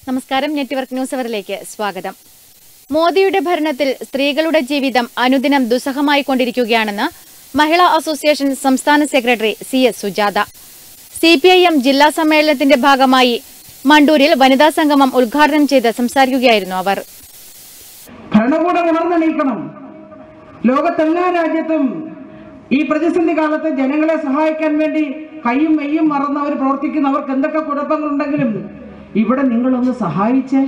നമസ്കാരം network news അവറിലേക്ക് സ്വാഗതം മോദിയുടെ ഭരണത്തിൽ സ്ത്രീകളുടെ ജീവിതം അനുദിനം ദുസ്സഹമായിക്കൊണ്ടിരിക്കുകയാണെന്ന് മഹിളാ അസോസിയേഷൻ സംസ്ഥാന secretary C S Sujatha CPIM ജില്ലാ സമ്മേളനത്തിന്റെ ഭാഗമായി മണ്ടൂരിൽ വനിതാ സംഗമം ഉദ്ഘാടനം ചെയ്ത് സംസാരിക്കുകയായിരുന്നു അവർ ഭരണകൂടം ഉണർന്നെണീക്കണം ലോകത്തെല്ലാ രാജ്യത്തും ഈ പ്രതിസന്ധി കാലത്ത് ജനങ്ങളെ സഹായിക്കാൻ വേണ്ടി കൈയും മെയ്യും മറന്നവർ പ്രവർത്തിക്കുന്നവർക്ക് എന്തൊക്കെ കുഴപ്പങ്ങളുണ്ടെങ്കിലും ഇവിടെ നിങ്ങളൊന്ന് സഹായിച്ചേ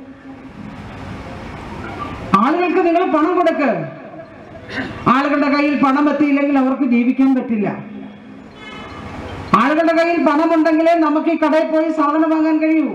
ആളുകൾക്ക് നിങ്ങൾ പണം കൊടുക്ക് ആളുകളുടെ കയ്യിൽ പണം എത്തിയില്ലെങ്കിൽ അവർക്ക് ജീവിക്കാൻ പറ്റില്ല ആളുകളുടെ കയ്യിൽ പണമുണ്ടെങ്കിലേ നമുക്ക് ഈ കടയിൽ പോയി സാധനം വാങ്ങാൻ കഴിയൂ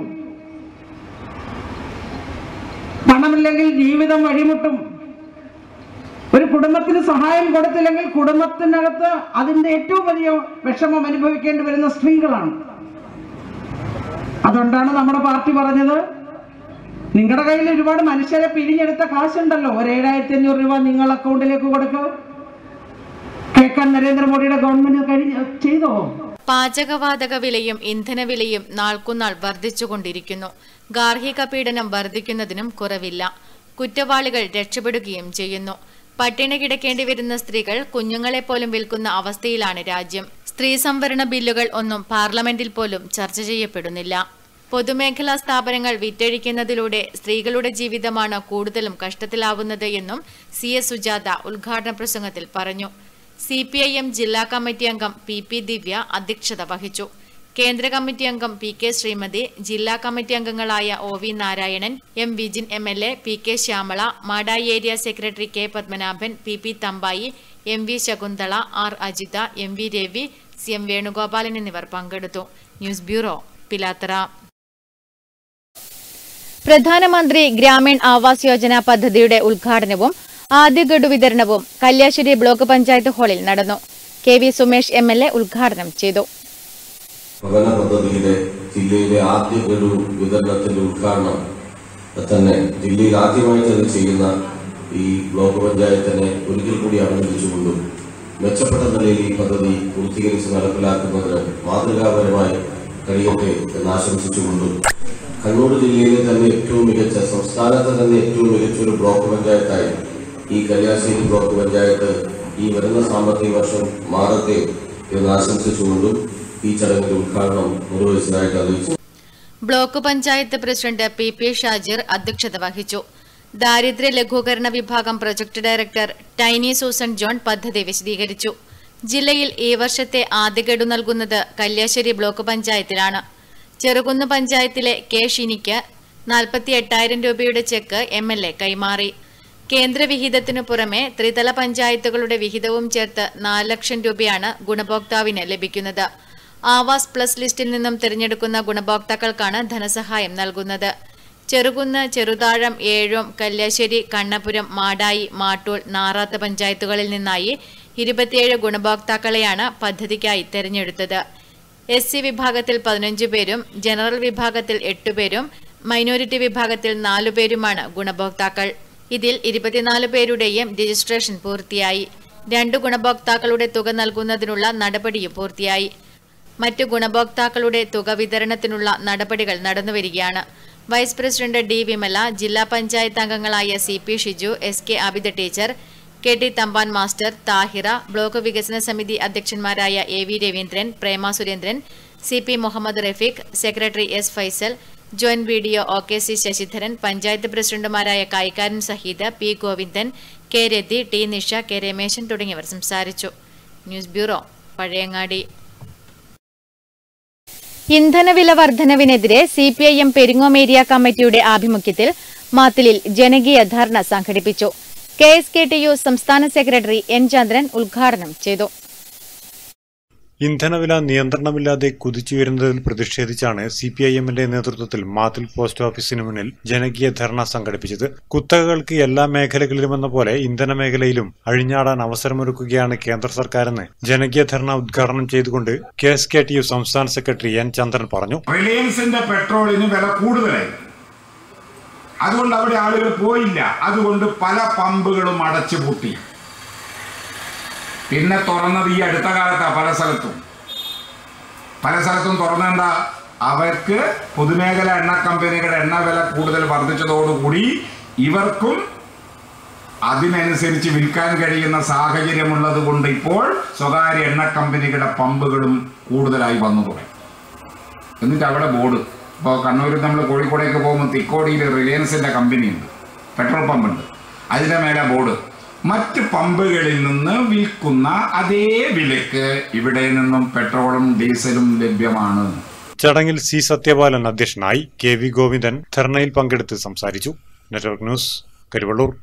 പണമില്ലെങ്കിൽ ജീവിതം വഴിമുട്ടും ഒരു കുടുംബത്തിന് സഹായം കൊടുത്തില്ലെങ്കിൽ കുടുംബത്തിനകത്ത് അതിന്റെ ഏറ്റവും വലിയ വിഷമം അനുഭവിക്കേണ്ടി വരുന്ന സ്ത്രീകളാണ് അതുകൊണ്ടാണ് നമ്മുടെ പാർട്ടി പറഞ്ഞത് നിങ്ങളുടെ കയ്യിൽ ഒരുപാട് മനുഷ്യരെ പിരിഞ്ഞെടുത്ത കാശുണ്ടല്ലോ ഒരു ഏഴായിരത്തി അഞ്ഞൂറ് രൂപ നിങ്ങൾ അക്കൗണ്ടിലേക്ക് കൊടുക്കുക കേൾക്കാൻ നരേന്ദ്രമോദിയുടെ ഗവൺമെന്റ് കഴിഞ്ഞ ചെയ്തോ പാചകവാതക വിലയും ഇന്ധനവിലയും നാൾക്കുനാൾ വർദ്ധിച്ചുകൊണ്ടിരിക്കുന്നു ഗാർഹിക പീഡനം വർദ്ധിക്കുന്നതിനും കുറവില്ല കുറ്റവാളികൾ രക്ഷപ്പെടുകയും ചെയ്യുന്നു പട്ടിണി കിടക്കേണ്ടി വരുന്ന സ്ത്രീകൾ കുഞ്ഞുങ്ങളെ പോലും വിൽക്കുന്ന അവസ്ഥയിലാണ് രാജ്യം സ്ത്രീ സംവരണ ബില്ലുകൾ ഒന്നും പാർലമെന്റിൽ പോലും ചർച്ച ചെയ്യപ്പെടുന്നില്ല പൊതുമേഖലാ സ്ഥാപനങ്ങൾ വിറ്റഴിക്കുന്നതിലൂടെ സ്ത്രീകളുടെ ജീവിതമാണ് കൂടുതലും കഷ്ടത്തിലാവുന്നത് എന്നും സി എസ് സുജാത ഉദ്ഘാടന പ്രസംഗത്തിൽ പറഞ്ഞു സി പി ഐ എം ജില്ലാ കമ്മിറ്റി അംഗം പി പി ദിവ്യ അധ്യക്ഷത വഹിച്ചു കേന്ദ്ര കമ്മിറ്റി അംഗം പി കെ ശ്രീമതി ജില്ലാ കമ്മിറ്റി അംഗങ്ങളായ O V Narayanan M Vijin M L A P K Shyamala Madayi area secretary K Padmanabhan P P Thampayi M V Shakuntala R Ajitha M V Ravi C M Venugopalan എന്നിവർ പങ്കെടുത്തു ന്യൂസ് ബ്യൂറോ പിലാത്തറ പ്രധാനമന്ത്രി ഗ്രാമീൺ ആവാസ് യോജന പദ്ധതിയുടെ ഉദ്ഘാടനവും ആദ്യ ഗഡു വിതരണവും കല്യാശ്ശേരി ബ്ലോക്ക് പഞ്ചായത്ത് ഹാളിൽ നടന്നു K V Sumesh M L A ഉദ്ഘാടനം ചെയ്തു ഭവന പദ്ധതിയിലെ ജില്ലയിലെ ആദ്യ ഗഡു വിതരണത്തിന്റെ ഉദ്ഘാടനം തന്നെ ജില്ലയിൽ ആദ്യമായി തന്നെ ചെയ്യുന്ന ഈ ബ്ലോക്ക് പഞ്ചായത്തിനെ ഒരിക്കൽ കൂടി അഭിനന്ദിച്ചുകൊണ്ടും മെച്ചപ്പെട്ട നിലയിൽ ഈ പദ്ധതി പൂർത്തീകരിച്ച് നടപ്പിലാക്കുന്നതിന് മാതൃകാപരമായി കഴിയട്ടെ എന്ന് ആശംസിച്ചുകൊണ്ടും കണ്ണൂർ ജില്ലയിലെ തന്നെ ഏറ്റവും മികച്ച സംസ്ഥാനത്തെ തന്നെ ഏറ്റവും മികച്ച ഒരു ബ്ലോക്ക് പഞ്ചായത്തായി ഈ കല്യാശ്ശേരി ബ്ലോക്ക് പഞ്ചായത്ത് ഈ വരുന്ന സാമ്പത്തിക വർഷം മാറട്ടെ എന്ന് ആശംസിച്ചുകൊണ്ടും ഈ ചടങ്ങിന്റെ ഉദ്ഘാടനം നിർവഹിച്ചതായിട്ട് അറിയിച്ചു block panchayat president P P Shajir അധ്യക്ഷത വഹിച്ചു ദാരിദ്ര്യ ലഘൂകരണ വിഭാഗം project director Tiny Susan John പദ്ധതി വിശദീകരിച്ചു ജില്ലയിൽ ഈ വർഷത്തെ ആദ്യ ഗഡു നൽകുന്നത് കല്യാശ്ശേരി ബ്ലോക്ക് പഞ്ചായത്തിലാണ് ചെറുകുന്ന് പഞ്ചായത്തിലെ കെ ഷിനിക്ക് നാൽപ്പത്തി എട്ടായിരം രൂപയുടെ ചെക്ക് എം എൽ എ കൈമാറി കേന്ദ്ര വിഹിതത്തിനു പുറമെ ത്രിതല പഞ്ചായത്തുകളുടെ വിഹിതവും ചേർത്ത് നാല് ലക്ഷം രൂപയാണ് ഗുണഭോക്താവിന് ലഭിക്കുന്നത് ആവാസ് പ്ലസ് ലിസ്റ്റിൽ നിന്നും തിരഞ്ഞെടുക്കുന്ന ഗുണഭോക്താക്കൾക്കാണ് ധനസഹായം നൽകുന്നത് ചെറുകുന്ന് ചെറുതാഴം ഏഴോം കല്യാശ്ശേരി കണ്ണപുരം മാടായി മാട്ടൂൾ നാറാത്ത് പഞ്ചായത്തുകളിൽ നിന്നായി ഇരുപത്തിയേഴ് ഗുണഭോക്താക്കളെയാണ് പദ്ധതിക്കായി തെരഞ്ഞെടുത്തത് എസ് സി വിഭാഗത്തിൽ പതിനഞ്ച് പേരും ജനറൽ വിഭാഗത്തിൽ എട്ടുപേരും മൈനോരിറ്റി വിഭാഗത്തിൽ നാലുപേരുമാണ് ഗുണഭോക്താക്കൾ ഇതിൽ ഇരുപത്തിനാല് പേരുടെയും രജിസ്ട്രേഷൻ പൂർത്തിയായി രണ്ട് ഗുണഭോക്താക്കളുടെ തുക നൽകുന്നതിനുള്ള നടപടിയും പൂർത്തിയായി മറ്റു ഗുണഭോക്താക്കളുടെ തുക വിതരണത്തിനുള്ള നടപടികൾ നടന്നുവരികയാണ് വൈസ് പ്രസിഡന്റ് ഡി വിമല ജില്ലാ പഞ്ചായത്ത് അംഗങ്ങളായ C P Shiju S K Abida teacher K T Thampan master Thahira block വികസന സമിതി അധ്യക്ഷന്മാരായ A V Raveendran Prema Surendran C P Muhammad Rafeeq secretary S Faisal joint B D O O K C Sasidharan panchayat പ്രസിഡന്റുമാരായ Kayikkaran Saheed P Govindan K Rathi T Nisha K Rameshan തുടങ്ങിയവർ സംസാരിച്ചു ന്യൂസ് ബ്യൂറോ പഴയങ്ങാടി ഇന്ധനവില വർധനവിനെതിരെ സി പി ഐ എം പെരിങ്ങോമേരിയ കമ്മിറ്റിയുടെ ആഭിമുഖ്യത്തിൽ മാത്തിലിൽ ജനകീയ ധർണ സംഘടിപ്പിച്ചു K S K T U സംസ്ഥാന സെക്രട്ടറി എൻ ചന്ദ്രൻ ഉദ്ഘാടനം ചെയ്തു ഇന്ധനവില നിയന്ത്രണമില്ലാതെ കുതിച്ചുയരുന്നതിൽ പ്രതിഷേധിച്ചാണ് സി പി ഐ എമ്മിന്റെ നേതൃത്വത്തിൽ മാത്തിൽ പോസ്റ്റ് ഓഫീസിന് മുന്നിൽ ജനകീയ ധർണ സംഘടിപ്പിച്ചത് കുത്തകകൾക്ക് എല്ലാ മേഖലകളിലുമെന്ന പോലെ ഇന്ധന മേഖലയിലും അഴിഞ്ഞാടാൻ അവസരമൊരുക്കുകയാണ് കേന്ദ്ര സർക്കാരെന്ന് ജനകീയ ധർണ ഉദ്ഘാടനം ചെയ്തുകൊണ്ട് K S K T U സംസ്ഥാന സെക്രട്ടറി എൻ ചന്ദ്രൻ പറഞ്ഞു റിലയൻസിന്റെ പെട്രോളിന് വില കൂടുതലായി അതുകൊണ്ട് അവിടെ ആളുകൾ പോയില്ല അതുകൊണ്ട് പല പമ്പുകളും അടച്ചുപൂട്ടി പിന്നെ തുറന്നത് ഈ അടുത്ത കാലത്താ പല സ്ഥലത്തും പല സ്ഥലത്തും തുറന്നെന്താ അവർക്ക് പൊതുമേഖല എണ്ണ കമ്പനികളുടെ എണ്ണ വില കൂടുതൽ വർദ്ധിച്ചതോടുകൂടി ഇവർക്കും അതിനനുസരിച്ച് വിൽക്കാൻ കഴിയുന്ന സാഹചര്യമുള്ളത് കൊണ്ട് ഇപ്പോൾ സ്വകാര്യ എണ്ണ കമ്പനികളുടെ പമ്പുകളും കൂടുതലായി വന്നു തുടങ്ങി എന്നിട്ട് അവിടെ ബോർഡ് ഇപ്പോൾ കണ്ണൂരിൽ നമ്മൾ കോഴിക്കോടേക്ക് പോകുമ്പോൾ തിക്കോടിയിൽ റിലയൻസിൻ്റെ കമ്പനിയുണ്ട് പെട്രോൾ പമ്പുണ്ട് അതിൻ്റെ മേലെ ബോർഡ് മറ്റ് പമ്പുകളിൽ നിന്ന് വിൽക്കുന്ന അതേ വിലക്ക് ഇവിടെ നിന്നും പെട്രോളും ഡീസലും ലഭ്യമാണ് ചടങ്ങിൽ സി സത്യപാലൻ അധ്യക്ഷനായി കെ വി ഗോവിന്ദൻ ധർണയിൽ പങ്കെടുത്ത് സംസാരിച്ചു നെറ്റ്വർക്ക് ന്യൂസ് കരുവള്ളൂർ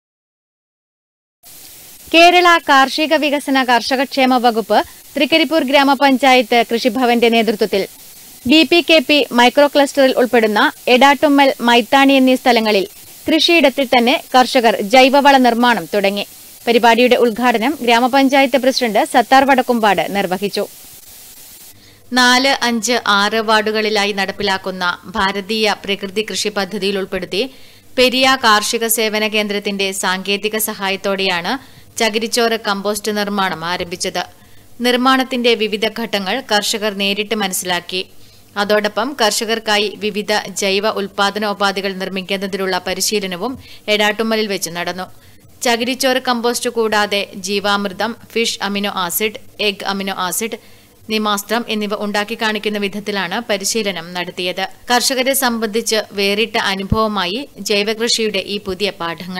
കേരള കാർഷിക വികസന കർഷകക്ഷേമ വകുപ്പ് തൃക്കരിപ്പൂർ ഗ്രാമപഞ്ചായത്ത് കൃഷിഭവന്റെ നേതൃത്വത്തിൽ B P K P micro ക്ലസ്റ്ററിൽ ഉൾപ്പെടുന്ന എടാട്ടുമ്മൽ മൈത്താണി എന്നീ സ്ഥലങ്ങളിൽ കൃഷിയിടത്തിൽ തന്നെ കർഷകർ ജൈവവള നിർമ്മാണം തുടങ്ങി പരിപാടിയുടെ ഉദ്ഘാടനം ഗ്രാമപഞ്ചായത്ത് പ്രസിഡന്റ് സത്താർ വടക്കുംപാട് നിർവഹിച്ചു നാല് അഞ്ച് ആറ് വാർഡുകളിലായി നടപ്പിലാക്കുന്ന ഭാരതീയ പ്രകൃതി കൃഷി പദ്ധതിയിൽ ഉൾപ്പെടുത്തി പെരിയ കാർഷിക സേവന കേന്ദ്രത്തിന്റെ സാങ്കേതിക സഹായത്തോടെയാണ് ചകിരിച്ചോറ് കമ്പോസ്റ്റ് നിർമ്മാണം ആരംഭിച്ചത് നിർമ്മാണത്തിന്റെ വിവിധ ഘട്ടങ്ങൾ കർഷകർ നേരിട്ട് മനസ്സിലാക്കി അതോടൊപ്പം കർഷകർക്കായി വിവിധ ജൈവ ഉൽപാദനോപാധികൾ നിർമ്മിക്കുന്നതിനുള്ള പരിശീലനവും എടാട്ടുമ്മലിൽ വെച്ച് നടന്നു ചകിരിച്ചോറ് കമ്പോസ്റ്റ് കൂടാതെ ജീവാമൃതം fish amino acid egg amino acid നിമാസ്ത്രം എന്നിവ ഉണ്ടാക്കി കാണിക്കുന്ന വിധത്തിലാണ് പരിശീലനം നടത്തിയത് കർഷകരെ സംബന്ധിച്ച് വേറിട്ട അനുഭവമായി ജൈവകൃഷിയുടെ ഈ പുതിയ പാഠങ്ങൾ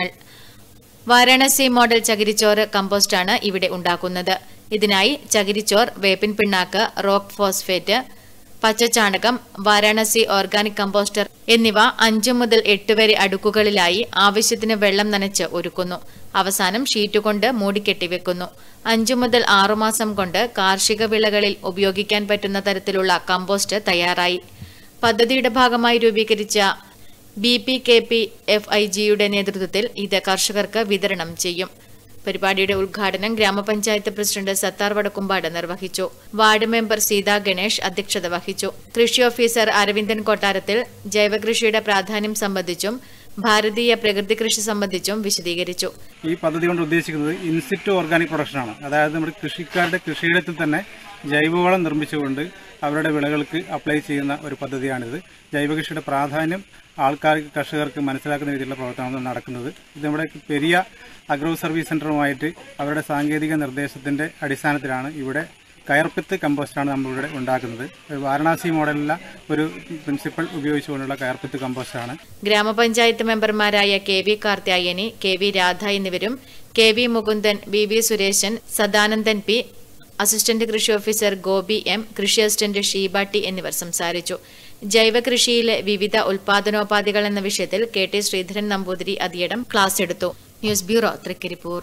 വാരാണസി മോഡൽ ചകിരിച്ചോറ് കമ്പോസ്റ്റാണ് ഇവിടെ ഉണ്ടാക്കുന്നത് ഇതിനായി ചകിരിച്ചോർ വേപ്പിൻ പിണ്ണാക്ക് റോക്ക് ഫോസ്ഫേറ്റ് പച്ചച്ചാണകം വാരാണസി ഓർഗാനിക് കമ്പോസ്റ്റർ എന്നിവ അഞ്ചു മുതൽ എട്ട് വരെ അടുക്കുകളിലായി ആവശ്യത്തിന് വെള്ളം നനച്ച് ഒരുക്കുന്നു അവസാനം ഷീറ്റ് കൊണ്ട് മൂടിക്കെട്ടിവെക്കുന്നു അഞ്ചു മുതൽ ആറുമാസം കൊണ്ട് കാർഷിക വിളകളിൽ ഉപയോഗിക്കാൻ പറ്റുന്ന തരത്തിലുള്ള കമ്പോസ്റ്റ് തയ്യാറായി പദ്ധതിയുടെ ഭാഗമായി രൂപീകരിച്ച B P K P F I ജിയുടെ നേതൃത്വത്തിൽ ഇത് കർഷകർക്ക് വിതരണം ചെയ്യും പരിപാടിയുടെ ഉദ്ഘാടനം ഗ്രാമപഞ്ചായത്ത് പ്രസിഡന്റ് സത്താർ വടക്കുംപാട് നിർവഹിച്ചു വാർഡ് മെമ്പർ സീതാ ഗണേഷ് അധ്യക്ഷത വഹിച്ചു കൃഷി ഓഫീസർ അരവിന്ദൻ കൊട്ടാരത്തിൽ ജൈവകൃഷിയുടെ പ്രാധാന്യം സംബന്ധിച്ചും ഭാരതീയ പ്രകൃതി കൃഷി സംബന്ധിച്ചും വിശദീകരിച്ചു ഈ പദ്ധതി കൊണ്ട് ഉദ്ദേശിക്കുന്നത് ഇൻസിറ്റ് ഓർഗാനിക് പ്രൊഡക്ഷനാണ് അതായത് നമ്മുടെ കൃഷിക്കാരുടെ കൃഷിയിടത്തിൽ തന്നെ ജൈവവളം നിർമ്മിച്ചുകൊണ്ട് അവരുടെ വിളകൾക്ക് അപ്ലൈ ചെയ്യുന്ന ഒരു പദ്ധതിയാണിത് ജൈവകൃഷിയുടെ പ്രാധാന്യം ആൾക്കാർക്ക് കർഷകർക്ക് മനസ്സിലാക്കുന്ന രീതിയിലുള്ള പ്രവർത്തനമാണ് നടക്കുന്നത് ഇത് നമ്മുടെ പെരിയ അഗ്രോ സർവീസ് സെന്ററുമായിട്ട് അവരുടെ സാങ്കേതിക നിർദ്ദേശത്തിന്റെ അടിസ്ഥാനത്തിലാണ് ഇവിടെ കയർപ്പിത്ത് കമ്പോസ്റ്റാണ് നമ്മളിവിടെ ഉണ്ടാക്കുന്നത് ഒരു വാരണാസി മോഡലിലുള്ള ഒരു പ്രിൻസിപ്പൾ ഉപയോഗിച്ചുകൊണ്ടുള്ള കയർപ്പിത്ത് കമ്പോസ്റ്റാണ് ഗ്രാമപഞ്ചായത്ത് മെമ്പർമാരായ K V Karthyayani K V Radha എന്നിവരും K V Mukundan V V Sureshan Sadanandan P assistant കൃഷി ഓഫീസർ ഗോപി എം കൃഷി അസിസ്റ്റന്റ് ഷീബ ടി എന്നിവർ സംസാരിച്ചു ജൈവ കൃഷിയിലെ വിവിധ ഉൽപാദനോപാധികൾ എന്ന വിഷയത്തിൽ K T Sreedharan Namboothiri Athiyadam class എടുത്തു ന്യൂസ് ബ്യൂറോ തൃക്കരിപ്പൂർ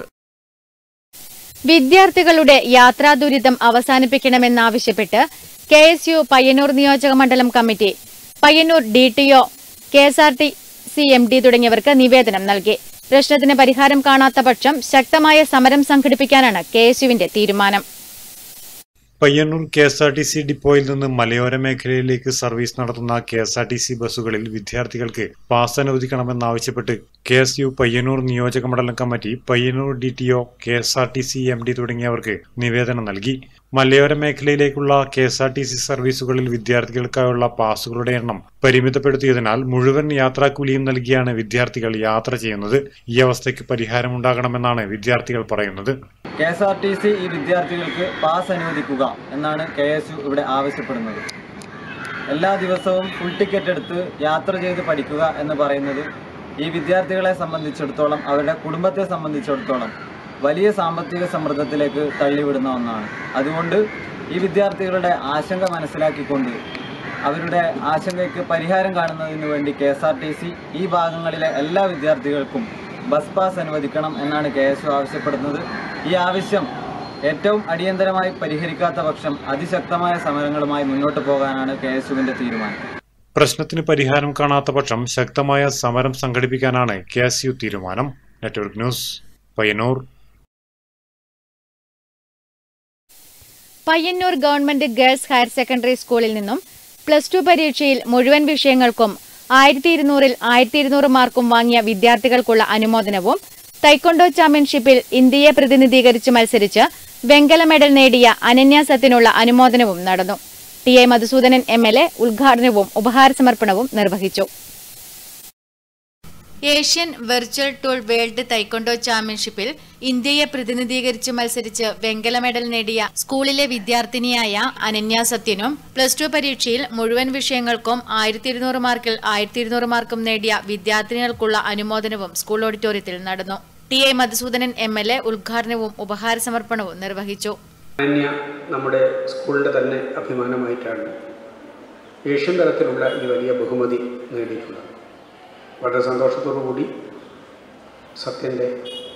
വിദ്യാർത്ഥികളുടെ യാത്രാ ദുരിതം അവസാനിപ്പിക്കണമെന്നാവശ്യപ്പെട്ട് കെ എസ് യു പയ്യന്നൂർ നിയോജക മണ്ഡലം committee Payyanur D T O K S R T C M D തുടങ്ങിയവർക്ക് നിവേദനം നൽകി പ്രശ്നത്തിന് പരിഹാരം കാണാത്ത പക്ഷം ശക്തമായ സമരം സംഘടിപ്പിക്കാനാണ് കെ എസ് യുവിന്റെ തീരുമാനം Payyanur K S R T C ഡിപ്പോയിൽ നിന്ന് മലയോര മേഖലയിലേക്ക് സർവീസ് നടത്തുന്ന K S R T C ബസ്സുകളിൽ വിദ്യാർത്ഥികൾക്ക് പാസ് അനുവദിക്കണമെന്നാവശ്യപ്പെട്ട് കെ എസ് യു പയ്യന്നൂർ നിയോജക മണ്ഡലം committee Payyanur D T O K S R T C M D തുടങ്ങിയവർക്ക് നിവേദനം നൽകി മലയോര മേഖലയിലേക്കുള്ള K S R T C സർവീസുകളിൽ വിദ്യാർത്ഥികൾക്കായുള്ള പാസുകളുടെ എണ്ണം പരിമിതപ്പെടുത്തിയതിനാൽ മുഴുവൻ യാത്രാക്കൂലിയും നൽകിയാണ് വിദ്യാർത്ഥികൾ യാത്ര ചെയ്യുന്നത് ഈ അവസ്ഥയ്ക്ക് പരിഹാരമുണ്ടാകണമെന്നാണ് വിദ്യാർത്ഥികൾ പറയുന്നത് K S R T C ഈ വിദ്യാർത്ഥികൾക്ക് പാസ് അനുവദിക്കുക എന്നാണ് കെ എസ് യു ഇവിടെ ആവശ്യപ്പെടുന്നത് എല്ലാ ദിവസവും ഫുൾ ടിക്കറ്റ് എടുത്ത് യാത്ര ചെയ്ത് പഠിക്കുക എന്ന് പറയുന്നത് ഈ വിദ്യാർത്ഥികളെ സംബന്ധിച്ചിടത്തോളം അവരുടെ കുടുംബത്തെ സംബന്ധിച്ചിടത്തോളം വലിയ സാമ്പത്തിക സമ്മർദ്ദത്തിലേക്ക് തള്ളിവിടുന്ന ഒന്നാണ് അതുകൊണ്ട് ഈ വിദ്യാർത്ഥികളുടെ ആശങ്ക മനസ്സിലാക്കിക്കൊണ്ട് അവരുടെ ആശങ്കയ്ക്ക് പരിഹാരം കാണുന്നതിന് വേണ്ടി K S R T C ഈ ഭാഗങ്ങളിലെ എല്ലാ വിദ്യാർത്ഥികൾക്കും ബസ് പാസ് അനുവദിക്കണം എന്നാണ് കെ എസ് യു ആവശ്യപ്പെടുന്നത് ഈ ആവശ്യം ഏറ്റവും അടിയന്തരമായി പരിഹരിക്കാത്ത പക്ഷം അതിശക്തമായ സമരങ്ങളുമായി മുന്നോട്ട് പോകാനാണ് കെ എസ് യുവിന്റെ തീരുമാനം പ്രശ്നത്തിന് പരിഹാരം കാണാത്ത പക്ഷം ശക്തമായ സമരം സംഘടിപ്പിക്കാനാണ് കെ എസ് യു തീരുമാനം network news Payyanur Payyanur government girls higher secondary സ്കൂളിൽ നിന്നും പ്ലസ് ടു പരീക്ഷയിൽ മുഴുവൻ വിഷയങ്ങൾക്കും ആയിരത്തി ഇരുന്നൂറിൽ ആയിരത്തി ഇരുന്നൂറ് മാർക്കും വാങ്ങിയ വിദ്യാർത്ഥികൾക്കുള്ള അനുമോദനവും തൈക്കൊണ്ടോ ചാമ്പ്യൻഷിപ്പിൽ ഇന്ത്യയെ പ്രതിനിധീകരിച്ച് മത്സരിച്ച് വെങ്കല മെഡൽ നേടിയ അനന്യ സത്തിനുള്ള അനുമോദനവും നടന്നു T A Madhusoodanan M L A ഉദ്ഘാടനവും ഉപഹാര സമർപ്പണവും നിർവഹിച്ചു Asian virtual tool world taekwondo ചാമ്പ്യൻഷിപ്പിൽ ഇന്ത്യയെ പ്രതിനിധീകരിച്ച് മത്സരിച്ച് വെങ്കല മെഡൽ നേടിയ സ്കൂളിലെ വിദ്യാർത്ഥിനിയായ അനന്യ സത്യനും പ്ലസ് ടു പരീക്ഷയിൽ മുഴുവൻ വിഷയങ്ങൾക്കും ആയിരത്തി ഇരുന്നൂറ് മാർക്കിൽ ആയിരത്തി ഇരുന്നൂറ് മാർക്കും നേടിയ വിദ്യാർത്ഥിനികൾക്കുള്ള അനുമോദനവും സ്കൂൾ ഓഡിറ്റോറിയത്തിൽ നടന്നു T A Madhusoodanan M L A ഉദ്ഘാടനവും ഉപഹാര സമർപ്പണവും നിർവഹിച്ചു അനന്യ നമ്മുടെ സ്കൂളിൻ്റെ തന്നെ അഭിമാനമായിട്ടാണ് ഏഷ്യൻ തലത്തിലുള്ള ഈ വലിയ ബഹുമതി നേടിയിട്ടുള്ളത് വളരെ സന്തോഷത്തോടു കൂടി സത്യൻ്റെ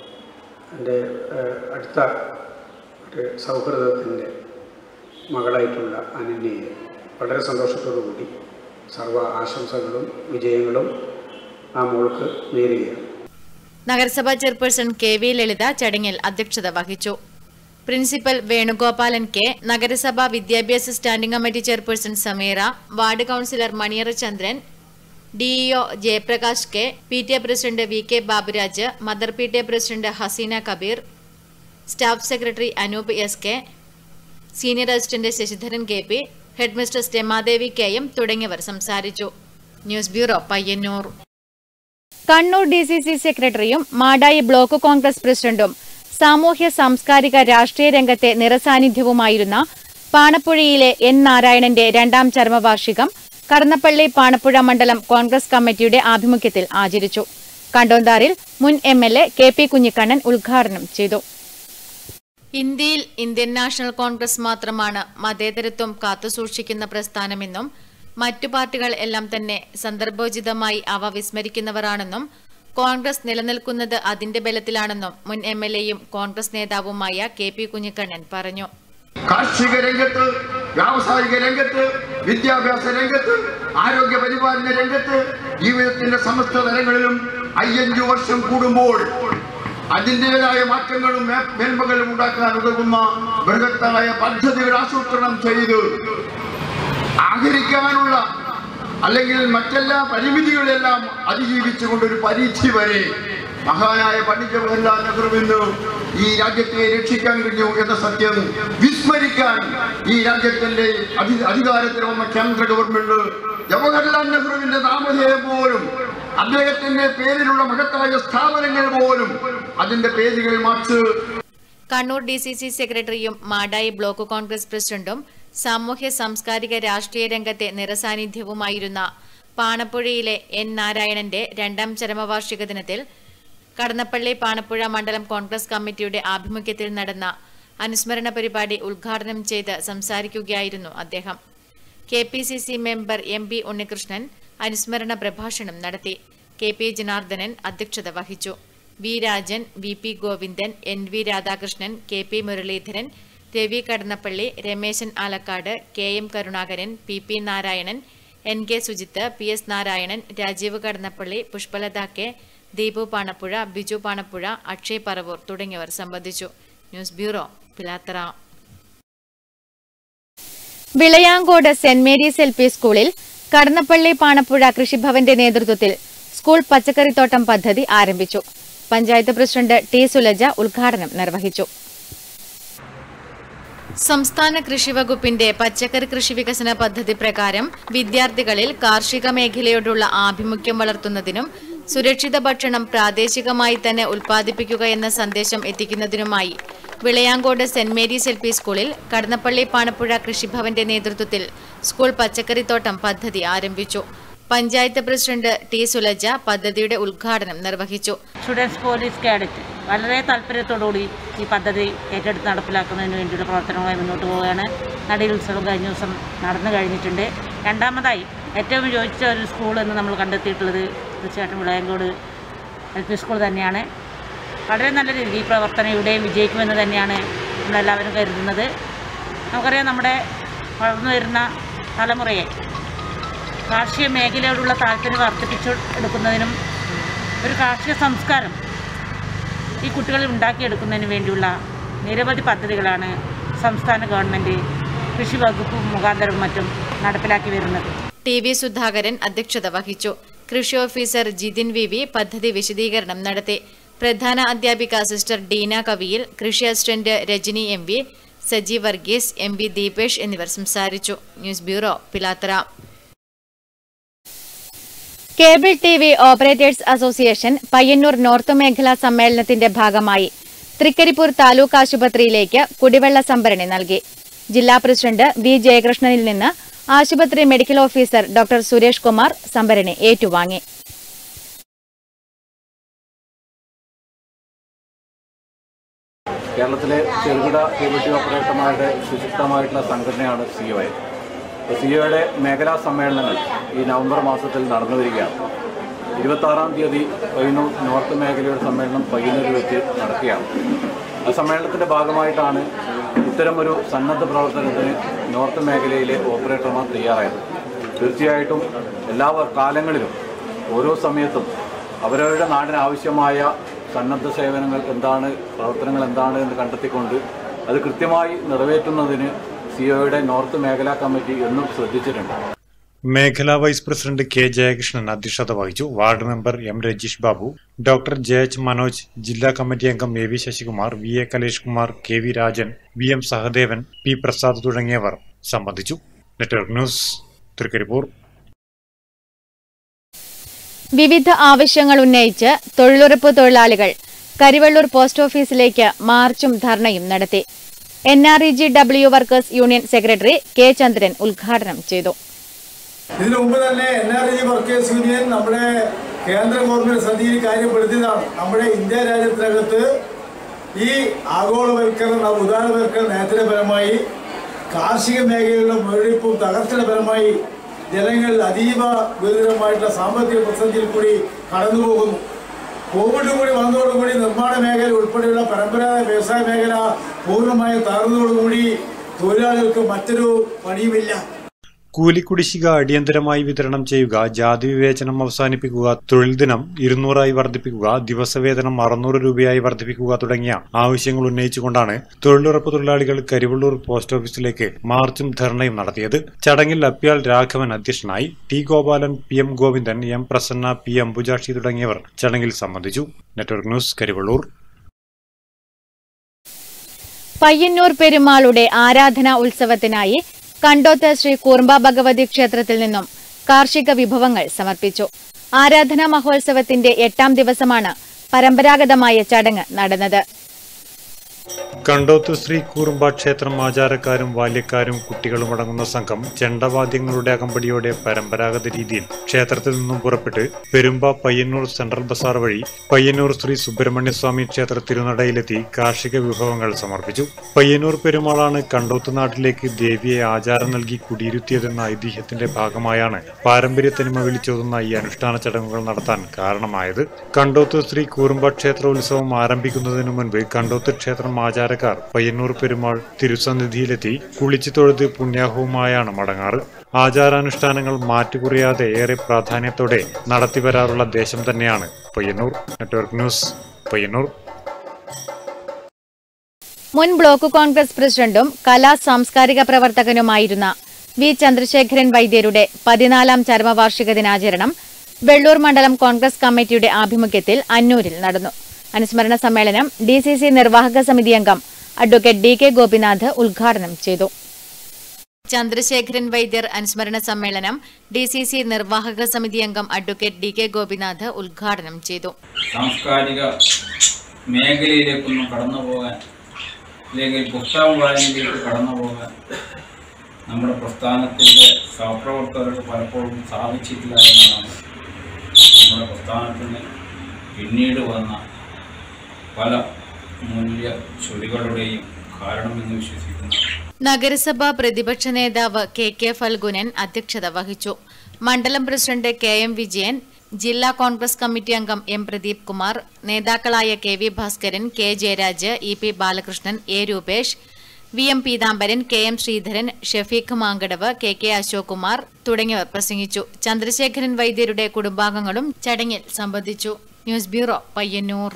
എൻ്റെ ഏഹ്, അടുത്ത ഒരു സൗഹൃദത്തിൻ്റെ മകളായിട്ടുള്ള അനന്യയെ വളരെ സന്തോഷത്തോടു കൂടി സർവ്വ ആശംസകളും വിജയങ്ങളും ആ മോൾക്ക് നേരുകയാണ് നഗരസഭാ ചെയർപേഴ്സൺ കെ വി ലളിത ചടങ്ങിൽ അധ്യക്ഷത വഹിച്ചു പ്രിൻസിപ്പൽ വേണുഗോപാലൻ കെ നഗരസഭാ വിദ്യാഭ്യാസ standing committee chairperson Sameera ward councillor Maniyara Chandran DEO Jayaprakash K P T A president V K Baburaj mother P T A president Haseena Kabeer staff secretary Anoop S K senior assistant Sasidharan K P headmistress Ramadevi K M തുടങ്ങിയവർ സംസാരിച്ചു news bureau Payyanur Kannur D C C സെക്രട്ടറിയും Madayi block Congress പ്രസിഡന്റും സാമൂഹ്യ സാംസ്കാരിക രാഷ്ട്രീയ രംഗത്തെ നിറസാന്നിധ്യവുമായിരുന്ന പാണപ്പുഴയിലെ N നാരായണന്റെ രണ്ടാം ചരമവാർഷികം കടന്നപ്പള്ളി പാണപ്പുഴ മണ്ഡലം കോൺഗ്രസ് കമ്മിറ്റിയുടെ ആഭിമുഖ്യത്തിൽ ആചരിച്ചു കണ്ടോന്താറിൽ മുൻ M L A K P Kunhikannan ഉദ്ഘാടനം ചെയ്തു ഇന്ത്യയിൽ ഇന്ത്യൻ നാഷണൽ കോൺഗ്രസ് മാത്രമാണ് മതേതരത്വം കാത്തുസൂക്ഷിക്കുന്ന പ്രസ്ഥാനമെന്നും മറ്റു പാർട്ടികൾ എല്ലാം തന്നെ സന്ദർഭോചിതമായി അവ വിസ്മരിക്കുന്നവരാണെന്നും കോൺഗ്രസ് നിലനിൽക്കുന്നത് അതിന്റെ ബലത്തിലാണെന്നും മുൻ എം എൽ എയും കോൺഗ്രസ് നേതാവുമായ കെ പി കുഞ്ഞിക്കണ്ണൻ പറഞ്ഞു കാർഷിക രംഗത്ത് വ്യാവസായിക രംഗത്ത് വിദ്യാഭ്യാസ രംഗത്ത് ആരോഗ്യ പരിപാലന രംഗത്ത് ജീവിതത്തിന്റെ സമസ്ത തലങ്ങളിലും അയ്യഞ്ചു വർഷം കൂടുമ്പോൾ അതിൻ്റെതായ മാറ്റങ്ങളും മേ- മേന്മകളും ഉണ്ടാക്കാൻ ഉതകുന്ന ബൃഹത്തായ പദ്ധതികൾ ആസൂത്രണം ചെയ്ത് ആഹരിക്കാനുള്ള അല്ലെങ്കിൽ മറ്റെല്ലാ പരിമിതികളെല്ലാം അതിജീവിച്ചുകൊണ്ട് ഒരു പരിധി വരെ മഹാനായ പണ്ഡിറ്റ് ജവഹർലാൽ നെഹ്റുവിന് ഈ രാജ്യത്തെ രക്ഷിക്കാൻ കഴിഞ്ഞു എന്ന സത്യം വിസ്മരിക്കാൻ ഈ രാജ്യത്തിന്റെ അധി അധികാരത്തിൽ വന്ന കേന്ദ്ര ഗവൺമെന്റ് ജവഹർലാൽ നെഹ്റുവിന്റെ നാമധേയം പോലും അദ്ദേഹത്തിന്റെ പേരിലുള്ള മഹത്തായ സ്ഥാപനങ്ങൾ പോലും അതിന്റെ പേരുകൾ match Kannur D C C സെക്രട്ടറിയും മാടായി ബ്ലോക്ക് കോൺഗ്രസ് പ്രസിഡന്റും സാമൂഹ്യ സാംസ്കാരിക രാഷ്ട്രീയ രംഗത്തെ നിറസാന്നിധ്യവുമായിരുന്ന പാണപ്പുഴയിലെ എൻ നാരായണന്റെ രണ്ടാം ചരമവാർഷിക ദിനത്തിൽ കടന്നപ്പള്ളി പാണപ്പുഴ മണ്ഡലം കോൺഗ്രസ് കമ്മിറ്റിയുടെ ആഭിമുഖ്യത്തിൽ നടന്ന അനുസ്മരണ പരിപാടി ഉദ്ഘാടനം ചെയ്ത് സംസാരിക്കുകയായിരുന്നു അദ്ദേഹം K P C C member M P Unnikrishnan അനുസ്മരണ പ്രഭാഷണം നടത്തി കെ പി ജനാർദ്ദനൻ അധ്യക്ഷത വഹിച്ചു V Rajan V P Govindan N V Radhakrishnan K P Muraleedharan Ravi Kadannappally Rameshan Alakkad K M Karunakaran P P Narayanan N K Sujith P S Narayanan Rajeev Kadannappally Pushpalatha K Deepu Panappuzha Biju Panappuzha Akshay Paravoor തുടങ്ങിയവർ സംബന്ധിച്ചു news bureau Pilathara Vilayankode Saint Mary's L P സ്കൂളിൽ കടന്നപ്പള്ളി പാണപ്പുഴ കൃഷിഭവന്റെ നേതൃത്വത്തിൽ school പച്ചക്കറിത്തോട്ടം പദ്ധതി ആരംഭിച്ചു പഞ്ചായത്ത് പ്രസിഡന്റ് ടി സുലജ ഉദ്ഘാടനം നിർവഹിച്ചു സംസ്ഥാന കൃഷി വകുപ്പിന്റെ പച്ചക്കറി കൃഷി വികസന പദ്ധതി പ്രകാരം വിദ്യാർത്ഥികളിൽ കാർഷിക മേഖലയോടുള്ള ആഭിമുഖ്യം വളർത്തുന്നതിനും സുരക്ഷിത ഭക്ഷണം പ്രാദേശികമായി തന്നെ ഉൽപ്പാദിപ്പിക്കുക എന്ന സന്ദേശം എത്തിക്കുന്നതിനുമായി Vilayankode Saint Mary's L P സ്കൂളിൽ കടന്നപ്പള്ളി പാണപ്പുഴ കൃഷിഭവന്റെ നേതൃത്വത്തിൽ സ്കൂൾ പച്ചക്കറിത്തോട്ടം പദ്ധതി ആരംഭിച്ചു പഞ്ചായത്ത് പ്രസിഡന്റ് ടി സുലജ പദ്ധതിയുടെ ഉദ്ഘാടനം നിർവഹിച്ചു സ്റ്റുഡൻസ് പോലീസ് കാഡറ്റ് വളരെ താല്പര്യത്തോടുകൂടി ഈ പദ്ധതി ഏറ്റെടുത്ത് നടപ്പിലാക്കുന്നതിന് വേണ്ടിയുള്ള പ്രവർത്തനങ്ങളുമായി മുന്നോട്ട് പോവുകയാണ് നടയിൽ ഉത്സവം കഴിഞ്ഞ ദിവസം നടന്നു കഴിഞ്ഞിട്ടുണ്ട് രണ്ടാമതായി ഏറ്റവും യോജിച്ച ഒരു സ്കൂൾ എന്ന് നമ്മൾ കണ്ടെത്തിയിട്ടുള്ളത് തീർച്ചയായിട്ടും വിളയങ്കോട് എൽ പി സ്കൂൾ തന്നെയാണ് വളരെ നല്ല രീതിയിൽ ഈ പ്രവർത്തനം ഇവിടെയും വിജയിക്കുമെന്ന് തന്നെയാണ് നമ്മളെല്ലാവരും കരുതുന്നത് നമുക്കറിയാം നമ്മുടെ വളർന്നു വരുന്ന തലമുറയെ കാർഷിക മേഖലയോടുള്ള താല്പര്യം വർദ്ധിപ്പിച്ചു എടുക്കുന്നതിനും ഒരു കാർഷിക സംസ്കാരം ഈ കുട്ടികളിൽ ഉണ്ടാക്കിയെടുക്കുന്നതിന് വേണ്ടിയുള്ള നിരവധി പദ്ധതികളാണ് സംസ്ഥാന ഗവൺമെൻറ് കൃഷി വകുപ്പ് മുഖാന്തരവും മറ്റും നടപ്പിലാക്കി വരുന്നത് ടി വി സുധാകരൻ അധ്യക്ഷത വഹിച്ചു കൃഷി ഓഫീസർ ജിതിൻ വി വി പദ്ധതി വിശദീകരണം നടത്തി പ്രധാന അധ്യാപിക സിസ്റ്റർ ഡീന കവിയിൽ കൃഷി assistant Rajani M V Saji Varghese M B Deepesh എന്നിവർ സംസാരിച്ചു news bureau Pilathara cable T V operators association Payyanur north മേഖലാ സമ്മേളനത്തിന്റെ ഭാഗമായി തൃക്കരിപ്പൂർ താലൂക്ക് ആശുപത്രിയിലേക്ക് കുടിവെള്ള സംഭരണി നൽകി ജില്ലാ പ്രസിഡന്റ് വി ജയകൃഷ്ണനിൽ നിന്ന് ആശുപത്രി medical officer doctor Suresh Kumar സംഭരണി ഏറ്റുവാങ്ങി കേരളത്തിലെ ചെറുകിട കേബിൾ ടി ഓപ്പറേറ്റർമാരുടെ സുശക്തമായിട്ടുള്ള സംഘടനയാണ് സി ഒ എ സി ഒയുടെ മേഖലാ സമ്മേളനങ്ങൾ ഈ നവംബർ മാസത്തിൽ നടന്നു വരികയാണ് ഇരുപത്താറാം തീയതി പയ്യന്നൂർ നോർത്ത് മേഖലയുടെ സമ്മേളനം പയ്യന്നൂരിൽ വെച്ച് നടക്കുകയാണ് ആ സമ്മേളനത്തിൻ്റെ ഭാഗമായിട്ടാണ് ഇത്തരമൊരു സന്നദ്ധ പ്രവർത്തനത്തിന് നോർത്ത് മേഖലയിലെ ഓപ്പറേറ്റർമാർ തയ്യാറായത് തീർച്ചയായിട്ടും എല്ലാ കാലങ്ങളിലും ഓരോ സമയത്തും അവരവരുടെ നാടിന് ആവശ്യമായ സന്നദ്ധ സേവനങ്ങൾ എന്താണ് പ്രവർത്തനങ്ങൾ എന്താണ് എന്ന് കണ്ടെത്തിക്കൊണ്ട് അത് കൃത്യമായി നിറവേറ്റുന്നതിന് സിഒയുടെ നോർത്ത് മേഖലാ കമ്മിറ്റി എന്നും ശ്രദ്ധിച്ചിട്ടുണ്ട് മേഖലാ വൈസ് പ്രസിഡന്റ് കെ ജയകൃഷ്ണൻ അധ്യക്ഷത വഹിച്ചു ward member M Rajeesh Babu doctor J H Manoj ജില്ലാ കമ്മിറ്റി അംഗം A V Sasikumar V A Kalesh Kumar K V Rajan V M Sahadevan P Prasad തുടങ്ങിയവർ സംബന്ധിച്ചു നെറ്റ്വർക്ക് ന്യൂസ് തൃക്കരിപ്പൂർ വിവിധ ആവശ്യങ്ങൾ ഉന്നയിച്ച് തൊഴിലുറപ്പ് തൊഴിലാളികൾ കരിവള്ളൂർ പോസ്റ്റ് ഓഫീസിലേക്ക് മാർച്ചും ധർണയും നടത്തി N R E G W workers union secretary K Chandran ഉദ്ഘാടനം ചെയ്തു ഇതിനു മുമ്പ് തന്നെ N R G workers union നമ്മുടെ കേന്ദ്ര ഗവൺമെന്റ് സന്ധിയിൽ കാര്യപ്പെടുത്തിയതാണ് നമ്മുടെ ഇന്ത്യ രാജ്യത്തിനകത്ത് ഈ ആഗോളവൽക്കരണ ഉദാരവൽക്കരണ നയത്തിന്റെ ഫലമായി കാർഷിക മേഖലയിലുള്ള മുരടിപ്പും തകർച്ചയുടെ ഫലമായി ജനങ്ങൾ അതീവ ഗുരുതരമായിട്ടുള്ള സാമ്പത്തിക പ്രതിസന്ധിയിൽ കൂടി കടന്നു പോകുന്നു കോവിഡ് കൂടി വന്നതോടുകൂടി നിർമ്മാണ മേഖല ഉൾപ്പെടെയുള്ള പരമ്പരാഗത വ്യവസായ മേഖല പൂർണ്ണമായും തകർന്നതോടുകൂടി തൊഴിലാളികൾക്ക് മറ്റൊരു പണിയുമില്ല കൂലിക്കുടിശ്ശിക അടിയന്തരമായി വിതരണം ചെയ്യുക ജാതി വിവേചനം അവസാനിപ്പിക്കുക തൊഴിൽ ദിനം ഇരുന്നൂറായി വർദ്ധിപ്പിക്കുക ദിവസവേതനം അറുന്നൂറ് രൂപയായി വർദ്ധിപ്പിക്കുക തുടങ്ങിയ ആവശ്യങ്ങൾ ഉന്നയിച്ചുകൊണ്ടാണ് തൊഴിലുറപ്പ് തൊഴിലാളികൾ കരിവള്ളൂർ പോസ്റ്റ് ഓഫീസിലേക്ക് മാർച്ചും ധർണയും നടത്തിയത് ചടങ്ങിൽ അപ്യാൽ രാഘവൻ അധ്യക്ഷനായി T Gopalan P M Govindan M Prasanna P Ambujakshi തുടങ്ങിയവർ ചടങ്ങിൽ സംബന്ധിച്ചു നെറ്റ്വർക്ക് ന്യൂസ് കരിവള്ളൂർ പയ്യന്നൂർ പെരുമാളുടെ ആരാധനാ ഉത്സവത്തിനായി കണ്ടോത്ത് ശ്രീ കൂർമ്പ ഭഗവതി ക്ഷേത്രത്തിൽ നിന്നും കാർഷിക വിഭവങ്ങൾ സമർപ്പിച്ചു ആരാധനാ മഹോത്സവത്തിന്റെ എട്ടാം ദിവസമാണ് പരമ്പരാഗതമായ ചടങ്ങ് നടന്നത് കണ്ടോത്ത് ശ്രീ കൂറുമ്പ ക്ഷേത്രം ആചാരക്കാരും ബാല്യക്കാരും കുട്ടികളും അടങ്ങുന്ന സംഘം ചെണ്ടവാദ്യങ്ങളുടെ അകമ്പടിയോടെ പരമ്പരാഗത രീതിയിൽ ക്ഷേത്രത്തിൽ നിന്നും പുറപ്പെട്ട് പെരുമ്പ പയ്യന്നൂർ സെൻട്രൽ ബസാർ വഴി പയ്യന്നൂർ ശ്രീ സുബ്രഹ്മണ്യ സ്വാമി ക്ഷേത്ര തിരുനടയിലെത്തി കാർഷിക വിഭവങ്ങൾ സമർപ്പിച്ചു പയ്യന്നൂർ പെരുമാളാണ് കണ്ടോത്ത് നാട്ടിലേക്ക് ദേവിയെ ആചാരം നൽകി കുടിയിരുത്തിയതെന്ന ഐതിഹ്യത്തിന്റെ ഭാഗമായാണ് പാരമ്പര്യ തനിമ വിളിച്ചോതുന്ന ഈ അനുഷ്ഠാന ചടങ്ങുകൾ നടത്താൻ കാരണമായത് കണ്ടോത്ത് ശ്രീ കൂറുമ്പ ക്ഷേത്രോത്സവം ആരംഭിക്കുന്നതിനു മുൻപ് കണ്ടോത്ത് ക്ഷേത്രം ആചാരക്കാർ പയ്യന്നൂർ പെരുമാൾ തിരുസന്നിധിയിലെത്തി കുളിച്ചു തൊഴുത് പുണ്യാഹവുമായാണ് മടങ്ങാറ് ആചാരാനുഷ്ഠാനങ്ങൾ മാറ്റുകുറിയാതെ ഏറെ പ്രാധാന്യത്തോടെ നടത്തിവരാറുള്ള ദേശം തന്നെയാണ് പയ്യന്നൂർ നെറ്റ്വർക്ക് ന്യൂസ് പയ്യന്നൂർ മുൻ ബ്ലോക്ക് കോൺഗ്രസ് പ്രസിഡന്റും കലാ സാംസ്കാരിക പ്രവർത്തകനുമായിരുന്ന വി ചന്ദ്രശേഖരൻ വൈദ്യരുടെ പതിനാലാം ചരമവാർഷിക ദിനാചരണം വെള്ളൂർ മണ്ഡലം കോൺഗ്രസ് കമ്മിറ്റിയുടെ ആഭിമുഖ്യത്തിൽ അന്നൂരിൽ നടന്നു അനുസ്മരണ സമ്മേളനം ഡി സി സി നിർവാഹക സമിതി അംഗം അഡ്വക്കേറ്റ് ഡി കെ ഗോപിനാഥ് ഉദ്ഘാടനം ചെയ്തു ചന്ദ്രശേഖരൻ വൈദ്യർ അനുസ്മരണ സമ്മേളനം ഡി സി സി നിർവാഹക സമിതി അംഗം അഡ്വക്കേറ്റ് ഡി കെ ഗോപിനാഥ് ഉദ്ഘാടനം ചെയ്തു സാംസ്കാരിക മേഖലയിലേക്കൊന്നും കടന്നു പോകാൻ അല്ലെങ്കിൽ പുസ്തകം വായനയിലേക്ക് കടന്നു പോകാൻ നമ്മുടെ പ്രസ്ഥാനത്തിൻ്റെ സഹപ്രവർത്തകർക്ക് പലപ്പോഴും സാധിച്ചിട്ടില്ല എന്നതാണ് നമ്മുടെ പ്രസ്ഥാനത്തിന് പിന്നീട് വന്ന പല മൂല്യ ചൊടികളുടെയും കാരണമെന്ന് വിശ്വസിക്കുന്നു നഗരസഭാ പ്രതിപക്ഷ നേതാവ് കെ കെ ഫൽഗുനൻ അധ്യക്ഷത വഹിച്ചു മണ്ഡലം പ്രസിഡന്റ് കെ എം വിജയൻ ജില്ലാ കോൺഗ്രസ് കമ്മിറ്റി അംഗം എം പ്രദീപ് കുമാർ നേതാക്കളായ K V Bhaskaran K Jayaraj E P Balakrishnan A Rupesh V M Peethambaran K M Sreedharan Shafeeq Mankadavu K K Ashok Kumar തുടങ്ങിയവർ പ്രസംഗിച്ചു ചന്ദ്രശേഖരൻ വൈദ്യരുടെ കുടുംബാംഗങ്ങളും ചടങ്ങിൽ സംബന്ധിച്ചു news bureau Payyanur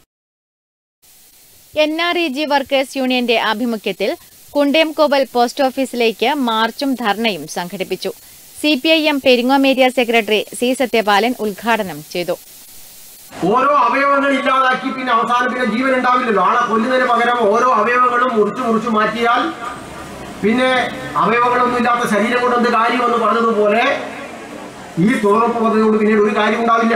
N R E G workers യൂണിയന്റെ ആഭിമുഖ്യത്തിൽ കുണ്ടേംകോവൽ പോസ്റ്റ് ഓഫീസിലേക്ക് മാർച്ചും ധർണയും സംഘടിപ്പിച്ചു C P I M Peringome area secretary C Sathyapalan ഉദ്ഘാടനം ചെയ്തു ഓരോ അവയവങ്ങൾ ഇല്ലാതാക്കി പിന്നെ അവസാനം പിന്നെ ജീവൻ ഉണ്ടാവില്ലല്ലോ ആളെ കൊല്ലുന്നതിന് പകരം ഓരോ അവയവങ്ങളും മുറിച്ചു മുറിച്ചു മാറ്റിയാൽ പിന്നെ അവയവങ്ങളൊന്നും ഇല്ലാത്ത ശരീരം കൊണ്ട് എന്ത് കാര്യമെന്ന് പറഞ്ഞതുപോലെ ഈ തൊഴിലുറപ്പ് പദ്ധതിയോട് പിന്നീട് ഒരു കാര്യം ഉണ്ടാവില്ല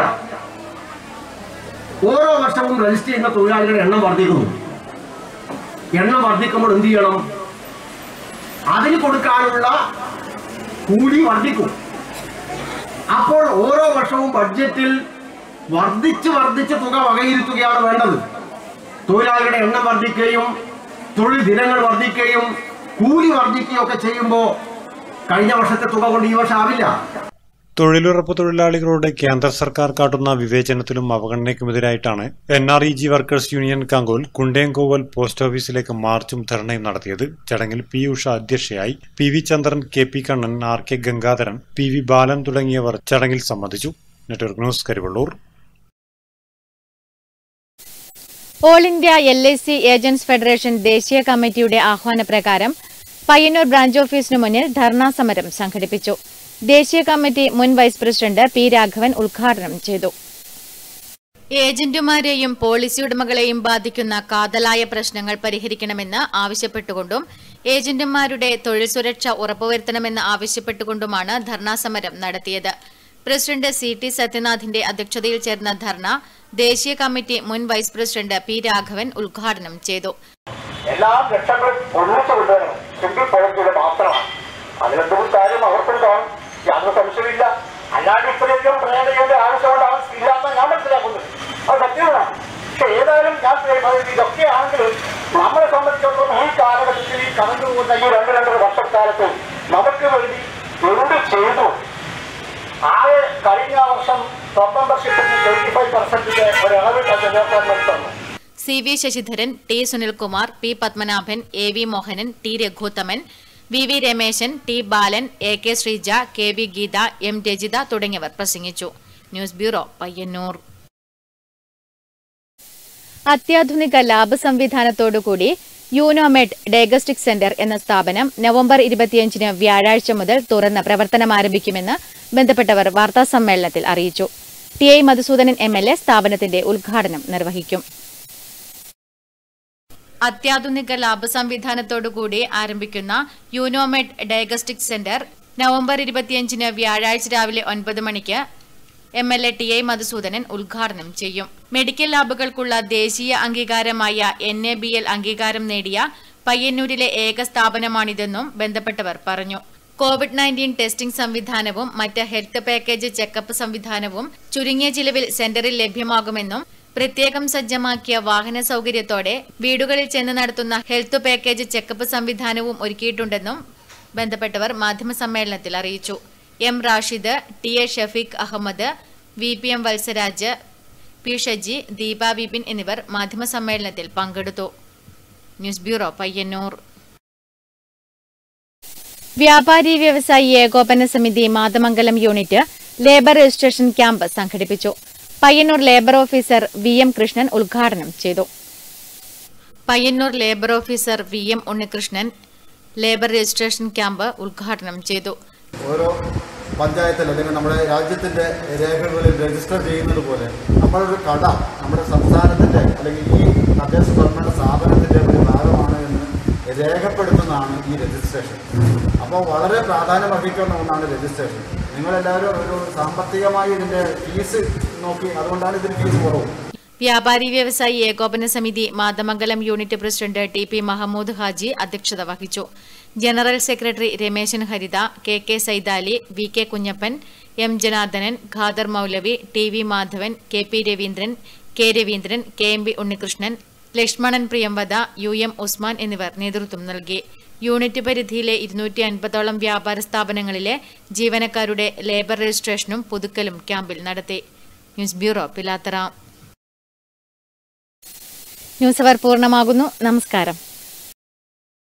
ഓരോ വർഷവും രജിസ്റ്റർ ചെയ്യുന്ന തൊഴിലാളികളുടെ എണ്ണം വർദ്ധിക്കുന്നു എണ്ണം വർദ്ധിക്കുമ്പോൾ എന്ത് ചെയ്യണം അതിന് കൊടുക്കാനുള്ള കൂലി വർദ്ധിക്കും അപ്പോൾ ഓരോ വർഷവും ബഡ്ജറ്റിൽ വർദ്ധിച്ച് വർദ്ധിച്ച് തുക വകയിരുത്തുകയാണ് വേണ്ടത് തൊഴിലാളികളുടെ എണ്ണം വർദ്ധിക്കുകയും തൊഴിൽ ദിനങ്ങൾ വർദ്ധിക്കുകയും കൂലി വർദ്ധിക്കുകയും ഒക്കെ ചെയ്യുമ്പോൾ കഴിഞ്ഞ വർഷത്തെ തുക കൊണ്ട് ഈ വർഷം ആവില്ല തൊഴിലുറപ്പ് തൊഴിലാളികളോട് കേന്ദ്ര സർക്കാർ കാട്ടുന്ന വിവേചനത്തിലും അവഗണനയ്ക്കുമെതിരായിട്ടാണ് N R E G workers union Kankol Kundemkoval post ഓഫീസിലേക്ക് മാർച്ചും ധർണയും നടത്തിയത് ചടങ്ങിൽ പി ഉഷ അധ്യക്ഷയായി P V Chandran K P Kannan R K Gangadharan P V Balan തുടങ്ങിയവർ ചടങ്ങിൽ സംബന്ധിച്ചു network news Karivellur all India L I C agents federation ദേശീയ കമ്മിറ്റിയുടെ ആഹ്വാനപ്രകാരം പയ്യന്നൂർ ബ്രാഞ്ച് ഓഫീസിനു മുന്നിൽ ധർണാ സമരം സംഘടിപ്പിച്ചു ദേശീയ കമ്മിറ്റി മുൻ വൈസ് പ്രസിഡന്റ് പി രാഘവൻ ഉദ്ഘാടനം ചെയ്തു ഏജന്റുമാരെയും പോളിസി ഉടമകളെയും ബാധിക്കുന്ന കാതലായ പ്രശ്നങ്ങൾ പരിഹരിക്കണമെന്ന് ആവശ്യപ്പെട്ടുകൊണ്ടും ഏജന്റുമാരുടെ തൊഴിൽ സുരക്ഷ ഉറപ്പുവരുത്തണമെന്ന് ആവശ്യപ്പെട്ടുകൊണ്ടുമാണ് ധർണാ സമരം നടത്തിയത് പ്രസിഡന്റ് സി ടി സത്യനാഥിന്റെ അധ്യക്ഷതയിൽ ചേർന്ന ധർണ ദേശീയ കമ്മിറ്റി മുൻ വൈസ് പ്രസിഡന്റ് പി രാഘവൻ ഉദ്ഘാടനം ചെയ്തു എല്ലാ ഘട്ടങ്ങളും ഒന്നിച്ചു കൊണ്ടുവരണം സിംഗിൾ പോയിന്റുകൾ മാത്രമാണ് അതിലെന്തെങ്കിലും കാര്യം അവർക്കുണ്ടാവും യാതൊരു സംശയമില്ല അല്ലാണ്ട് ഇത്രയധികം പ്രേരണയുടെ ആവശ്യമുണ്ടാവും ഇല്ലാത്ത ഞാൻ മനസ്സിലാക്കുന്നത് അത് സത്യമാണ് പക്ഷെ ഏതായാലും ഞാൻ പറയുന്നത് ഇതൊക്കെ ആണെങ്കിലും നമ്മളെ സംബന്ധിച്ചിടത്തോളം ഈ കാലഘട്ടത്തിൽ ഈ കടന്നു പോകുന്ന ഈ രണ്ട് രണ്ടര വർഷക്കാലത്ത് നമുക്ക് വേണ്ടി എന്ത് ചെയ്തു ആകെ കഴിഞ്ഞ വർഷം സബ് മെമ്പർഷിപ്പിന് ട്വന്റി ഫൈവ് പെർസെന്റിന്റെ ഒരു ഇളവ് ഗവൺമെന്റ് തന്നു C V Sasidharan T Sunilkumar P Padmanabhan A V Mohanan T Raghuthaman V V Rameshan T Balan A K Sreeja K V Geetha M Rajitha തുടങ്ങിയവർ പ്രസംഗിച്ചു ന്യൂസ് ബ്യൂറോ പയ്യന്നൂർ അത്യാധുനിക ലാബ് സംവിധാനത്തോടുകൂടി യൂനോമെഡ് ഡയഗ്നോസ്റ്റിക് സെന്റർ എന്ന സ്ഥാപനം നവംബർ ഇരുപത്തിയഞ്ചിന് വ്യാഴാഴ്ച മുതൽ തുറന്ന് പ്രവർത്തനം ആരംഭിക്കുമെന്ന് ബന്ധപ്പെട്ടവർ വാർത്താസമ്മേളനത്തിൽ അറിയിച്ചു T I Madhusoodanan M L A സ്ഥാപനത്തിന്റെ ഉദ്ഘാടനം നിർവഹിക്കും അത്യാധുനിക ലാബ് സംവിധാനത്തോടുകൂടി ആരംഭിക്കുന്ന യൂനോമെഡ് ഡയഗ്നോസ്റ്റിക് സെന്റർ നവംബർ ഇരുപത്തിയഞ്ചിന് വ്യാഴാഴ്ച രാവിലെ ഒൻപത് മണിക്ക് M L A T I Madhusoodanan ഉദ്ഘാടനം ചെയ്യും മെഡിക്കൽ ലാബുകൾക്കുള്ള ദേശീയ അംഗീകാരമായ എൻ എ ബി എൽ അംഗീകാരം നേടിയ പയ്യന്നൂരിലെ ഏക സ്ഥാപനമാണിതെന്നും ബന്ധപ്പെട്ടവർ പറഞ്ഞു കോവിഡ് നയൻറ്റീൻ ടെസ്റ്റിംഗ് സംവിധാനവും മറ്റ് ഹെൽത്ത് പാക്കേജ് ചെക്കപ്പ് സംവിധാനവും ചുരുങ്ങിയ ചിലവിൽ സെന്ററിൽ ലഭ്യമാകുമെന്നും പ്രത്യേകം സജ്ജമാക്കിയ വാഹന സൗകര്യത്തോടെ വീടുകളിൽ ചെന്ന് നടത്തുന്ന ഹെൽത്ത് പാക്കേജ് ചെക്കപ്പ് സംവിധാനവും ഒരുക്കിയിട്ടുണ്ടെന്നും ബന്ധപ്പെട്ടവർ മാധ്യമസമ്മേളനത്തിൽ അറിയിച്ചു M Rashid T A Shafeeq Ahammed V P M Valsaraj P Shaji Deepa Vipin എന്നിവർ മാധ്യമസമ്മേളനത്തിൽ പങ്കെടുത്തു ന്യൂസ് ബ്യൂറോ പയ്യന്നൂർ വ്യാപാരി വ്യവസായി ഏകോപന സമിതി Mathamangalam unit labour registration camp സംഘടിപ്പിച്ചു Payyanur labour officer V M Krishnan ഉദ്ഘാടനം ചെയ്തു Payyanur labour officer V M Unnikrishnan labour registration camp ഉദ്ഘാടനം ചെയ്തു ഓരോ പഞ്ചായത്തിൽ അല്ലെങ്കിൽ നമ്മുടെ രാജ്യത്തിൻ്റെ രേഖകളിൽ രജിസ്റ്റർ ചെയ്യുന്നത് പോലെ നമ്മളൊരു കട നമ്മുടെ സംസ്ഥാനത്തിൻ്റെ അല്ലെങ്കിൽ ഈ തദ്ദേശ സ്വയംഭരണ സ്ഥാപനത്തിൻ്റെ ഒരു ഭാഗമാണ് എന്ന് രേഖപ്പെടുത്തുന്നതാണ് ഈ രജിസ്ട്രേഷൻ അപ്പോൾ വളരെ പ്രാധാന്യം അർഹിക്കുന്ന ഒന്നാണ് രജിസ്ട്രേഷൻ നിങ്ങളെല്ലാവരും ഒരു സാമ്പത്തികമായി ഇതിൻ്റെ ഫീസ് നോക്കി അതുകൊണ്ടാണ് ഇതിന് ഫീസ് കുറവ് വ്യാപാരി വ്യവസായി ഏകോപന സമിതി Mathamangalam unit president T P Mahmood Haji അധ്യക്ഷത വഹിച്ചു general secretary Rameshan Haritha K K Saithali V K Kunhappan M Janardhanan Khader Moulavi T V Madhavan K P Raveendran K Raveendran K M B Unnikrishnan Lakshmanan Priyamvada U M Usman എന്നിവർ നേതൃത്വം നൽകി യൂണിറ്റ് പരിധിയിലെ ഇരുന്നൂറ്റി അൻപതോളം വ്യാപാര സ്ഥാപനങ്ങളിലെ ജീവനക്കാരുടെ ലേബർ രജിസ്ട്രേഷനും പുതുക്കലും ക്യാമ്പിൽ നടത്തി news bureau Pilathara news hour പൂർണ്ണമാകുന്നു നമസ്കാരം